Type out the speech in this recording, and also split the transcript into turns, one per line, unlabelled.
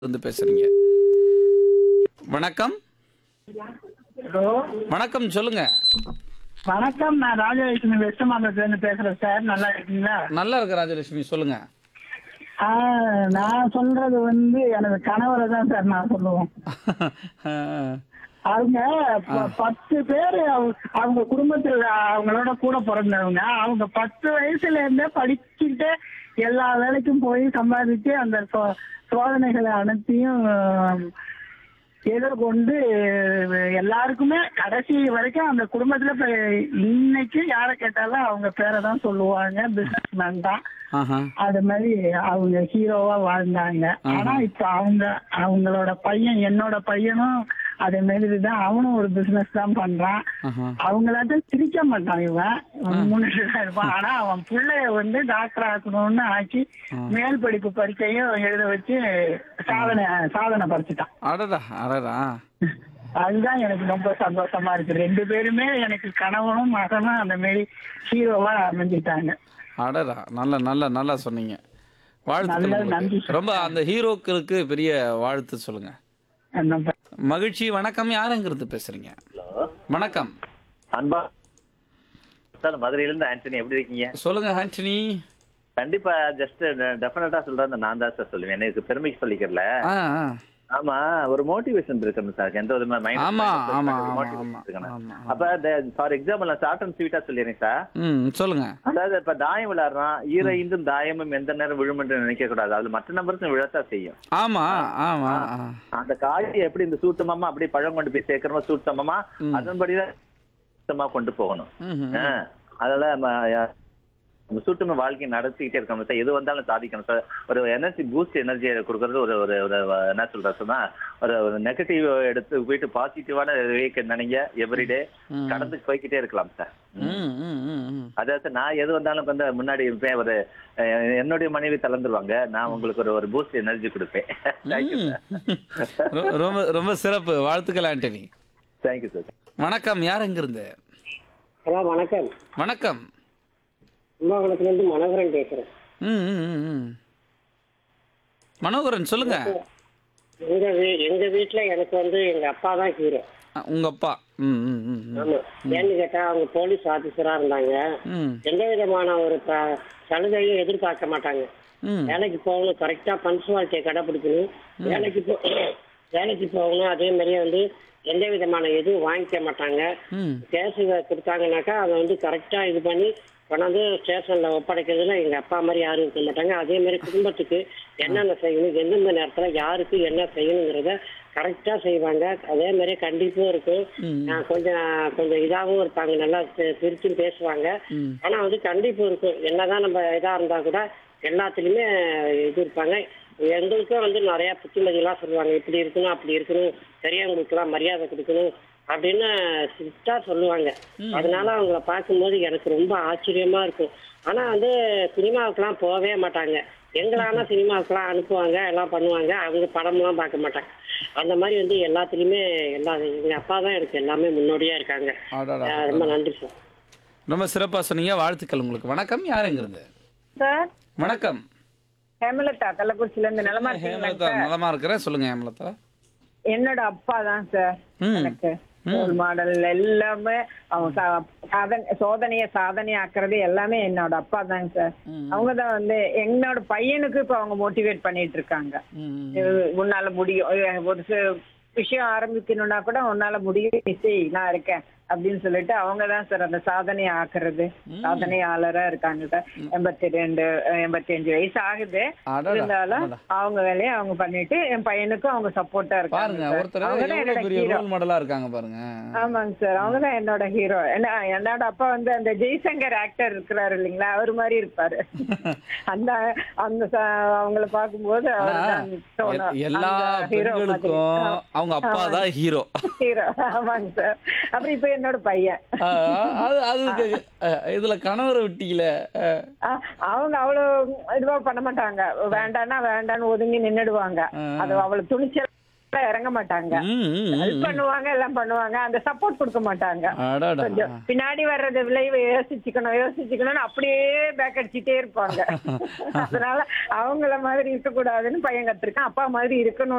இருந்து பேசுறீங்க வணக்கம்
ஹலோ
வணக்கம் சொல்லுங்க
வணக்கம் நான் ராஜலட்சுமி வெஸ்ட் மாநிலத்திலிருந்து பேசுறேன் சார் நல்லா இருக்கீங்களா
நல்லா இருக்கு ராஜலட்சுமி சொல்லுங்க
ஆ, நான் சொல்றது வந்து எனது கணவரை தான் சார் நான் சொல்லுவேன் அவங்க ப- பத்து பேர் அவங்க குடும்பத்தில் அவங்களோட கூட பிறந்தவங்க அவங்க பத்து வயசுல இருந்தே படிச்சுட்டு எல்லா வேலைக்கும் போய் சம்பாதிச்சு அந்த சோ- சோதனைகளை அனைத்தையும் எதிர்கொண்டு எல்லாருக்குமே கடைசி வரைக்கும் அந்த குடும்பத்துல இப்ப இன்னைக்கு யாரை கேட்டாலும் அவங்க பேரை தான் சொல்லுவாங்க பிசினஸ் மேன் தான்
ஆஹா.
அது மாதிரி அவங்க ஹீரோவா வாழ்ந்தாங்க ஆனா இப்ப அவங்க அவங்களோட பையன் என்னோட பையனும் அதே மாதிரி தான் அவனும் ஒரு பிசினஸ் தான் பண்றான்
ஆஹா.
அவங்களாட்ட சிரிக்க மாட்டான் இவன் முன்னிட்டு தான் இருப்பான் ஆனா அவன் பிள்ளைய வந்து டாக்டர் ஆக்கணும்னு ஆக்கி மேல் படிப்பு பரீட்சையும் எழுத வச்சு சாதனை சாதனை பறிச்சுட்டான்
அடடா அடடா
அதுதான் எனக்கு ரொம்ப சந்தோஷமா இருக்கு ரெண்டு பேருமே எனக்கு கணவனும் மகனும் அந்த மாதிரி ஹீரோவா அமைஞ்சிட்டாங்க
அடடா நல்ல நல்ல நல்லா சொன்னீங்க வாழ்த்துக்கள்
நல்ல நன்றி
உங்களுக்கு. ரொம்ப அந்த ஹீரோக்களுக்கு பெரிய வாழ்த்து சொல்லுங்க
அந்த
மகிழ்ச்சி வணக்கம் யாருங்கிறது பேசுறீங்க
ஹலோ
வணக்கம்
அன்பா சார் மதுரையிலேருந்து ஆண்டனி எப்படி இருக்கீங்க
சொல்லுங்க ஆண்டனி
கண்டிப்பா ஜஸ்ட் டெஃபினட்டா சொல்றேன் நான் தான் சார் சொல்லுவேன் எனக்கு பெருமைக்கு சொல்லிக்கிறல
ஆ ஆ.
ஆமா ஒரு மோட்டிவேஷன் இருக்கணும் சார் எந்த விதமா மைண்ட்
ஆமா ஆமா ஆமா ஆமா ஆமா
அப்ப ஃபார் எக்ஸாம்பிள் நான் ஷார்ட் அண்ட் ஸ்வீட்டா சொல்லிடுறேன் சார்
ம் சொல்லுங்க
அதாவது இப்ப தாயம் விளையாடுறான் ஈர இந்தும் தாயமும் எந்த நேரம் விழும் என்று நினைக்க கூடாது அதுல மற்ற நம்பருக்கு விழத்தான் செய்யும்
ஆமா ஆமா ஆ.
அந்த காயை எப்படி இந்த சூட்டமாமா அப்படியே பழம் கொண்டு போய் சேர்க்கிறோமோ சூட்டமாமா அதன்படிதான் சுத்தமா கொண்டு போகணும்
ம்ஹும்.
ஆ, அதனால நம்ம யா- நம்ம சூட்டுமை வாழ்க்கையை நடத்திக்கிட்டே இருக்கணும் சார் எது வந்தாலும் சாதிக்கணும் சார் ஒரு எனர்ஜி பூஸ்ட் எனர்ஜியை கொடுக்கறது ஒரு ஒரு ஒரு என்ன சொல்ற சொன்னா ஒரு ஒரு நெகட்டிவ் எடுத்து போயிட்டு பாசிட்டிவான நினைங்க எவ்ரிடே
ம்.
கடந்து போய்க்கிட்டே இருக்கலாம் சார்
ம், ம், ம், ம்.
அதாவது நான் எது வந்தாலும் வந்து முன்னாடி இருப்பேன் ஒரு அஹ், என்னுடைய மனைவி தளர்ந்துருவாங்க நான் உங்களுக்கு ஒரு ஒரு பூஸ்ட் எனர்ஜி கொடுப்பேன் தேங்க்யூ சார்
ரொ- ரொம்ப ரொம்ப சிறப்பு வாழ்த்துக்கள் ஆண்டனி
தேங்க்யூ சார்
வணக்கம் யார் எங்கிருந்து
ஹலோ வணக்கம்
வணக்கம்
கும்பகோணத்துலேருந்து மனோகரன் பேசுகிறேன்
ம், ம், ம், ம். மனோகரன் சொல்லுங்க
எங்க வீ எங்க வீட்டில் எனக்கு வந்து எங்க அப்பா தான் ஹீரோ
அ, உங்க அப்பா ம், ம், ம், ம்.
ஆமா ஏன்னு கேட்டா அவங்க போலீஸ் ஆபீசரா இருந்தாங்க
ம்,
எந்த விதமான ஒரு ப- சலுகையும் எதிர்பார்க்க மாட்டாங்க
ம்.
வேலைக்கு போகணும் கரெக்டா பன்சுவாலிட்டியை கடைபிடிக்கணும் வேலைக்கு போ வேலைக்கு போகணும் அதே மாதிரியே வந்து எந்த விதமான எதுவும் வாங்கிக்க மாட்டாங்க
ம்.
கேஸ் கொடுத்தாங்கனாக்கா அதை வந்து கரெக்டா இது பண்ணி கொண்டாந்து ஸ்டேஷன்ல ஒப்படைக்கிறதுல எங்க அப்பா மாதிரி யாரும் இருக்க மாட்டாங்க அதே மாதிரி குடும்பத்துக்கு என்னென்ன செய்யணும் எந்தெந்த நேரத்துல யாருக்கு என்ன செய்யணுங்கிறத கரெக்டா செய்வாங்க அதே மாதிரி கண்டிப்பும் இருக்கும் ஆஹ் கொஞ்சம் கொஞ்சம் இதாகவும் இருப்பாங்க நல்லா பி- பிரிச்சும் பேசுவாங்க
ம்.
ஆனா வந்து கண்டிப்பு இருக்கும் என்னதான் நம்ம இதா இருந்தா கூட எல்லாத்துலயுமே இது இருப்பாங்க எங்களுக்கும் வந்து நிறைய புத்திமதியெல்லாம் சொல்லுவாங்க இப்படி இருக்கணும் அப்படி இருக்கணும் பெரியவங்களுக்குலாம் மரியாதை கொடுக்கணும் அப்படின்னு ஸ்ட்ரிக்டா சொல்லுவாங்க அதனால அவங்கள பார்க்கும்போது எனக்கு ரொம்ப ஆச்சரியமா இருக்கும் ஆனா வந்து சினிமாவுக்குலாம் போகவே மாட்டாங்க எங்களான சினிமாவுக்குலாம் அனுப்புவாங்க எல்லாம் பண்ணுவாங்க அவங்க படம்லாம் பார்க்க மாட்டாங்க அந்த மாதிரி வந்து எல்லாத்துலயுமே எல்லா எங்க அப்பா தான் எனக்கு எல்லாமே முன்னோடியா இருக்காங்க
அடடா.
ஆஹ் ரொம்ப நன்றி சார்
ரொம்ப சிறப்பா சொன்னீங்க வாழ்த்துக்கள் உங்களுக்கு வணக்கம் யார் எங்கிருந்து
சார்
வணக்கம்
ஹேமலதா கள்ளக்குறிச்சில இருந்து நலமா
ஹேமலதா
இருக்கீங்களா
நலமா இருக்கிறேன் சொல்லுங்க ஹேமலதா
என்னோட அப்பா தான் சார்
ம்.
எனக்கு ரோல் மாடல் எல்லாமே அவங்க சா- சாதனை சோதனைய சாதனை ஆக்குறது எல்லாமே என்னோட அப்பா தாங்க சார் அவங்க தான் வந்து என்னோட பையனுக்கு இப்ப அவங்க மோட்டிவேட் பண்ணிட்டு இருக்காங்க
ம்,
இது உன்னால முடியும் அஹ் ஒரு சி- விஷயம் ஆரம்பிக்கணும்னா கூட உன்னால முடியும் நீ செய் நான் இருக்கேன் அப்படின்னு சொல்லிட்டு அவங்க தான் சார் அந்த சாதனையை ஆக்குறது சாதனையாளரா இருக்காங்க சார் எண்பத்தி ரெண்டு எண்பத்தி அஞ்சு வயசு ஆகுது
அடடா,
இருந்தாலும்
அடடா.
அவங்க வேலையை அவங்க பண்ணிட்டு என் பையனுக்கும் அவங்க சப்போர்ட்டா
பாருங்க
இருக்காங்க sir.
ஒருத்தர்
அவங்க தான்
எவ்வளவு
என்னோட
பெரிய
ஹீரோ
ரோல் மாடலா இருக்காங்க பாருங்க
ஆமாங்க சார் அவங்க தான் என்னோட ஹீரோ என்ன என்னோட அப்பா வந்து அந்த ஜெய்சங்கர் ஆக்டர் இருக்கிறாரு இல்லைங்களா அவர் மாதிரி இருப்பாரு அந்த அந்த ச- அவங்கள பார்க்கும்போது அவர்
ஆனா,
தான் தோணும்.
எ- எல்லா
அந்த hero மாதிரி.
பெண்களுக்கும் அவங்க அப்பா தான் ஹீரோ
ஹீரோ ஆமாங்க சார் அப்புறம் இப்ப என்னோட பையன்
அது அது அஹ், இதுல கணவரை விட்டீங்களே அஹ்,
ஆ, அவங்க அவ்வளவு இதுவா பண்ண மாட்டாங்க வேண்டான்னா வேண்டான்னு ஒதுங்கி நின்னுடுவாங்க அது அவ்வளவு துணிச்சல் இறங்க மாட்டாங்க
ம், ம், ம்.
ஹெல்ப் பண்ணுவாங்க எல்லாம் பண்ணுவாங்க அந்த சப்போர்ட் கொடுக்க மாட்டாங்க
அடடா.
கொஞ்சம் பின்னாடி வர்றது விளைவு யோசிச்சுக்கணும் யோசிச்சுக்கணும்னு அப்படியே பேக் அடிச்சுட்டே இருப்பாங்க அதனால அவங்கள மாதிரி இருக்கக்கூடாதுன்னு பையன் கத்திருக்கான் அப்பா மாதிரி இருக்கணும்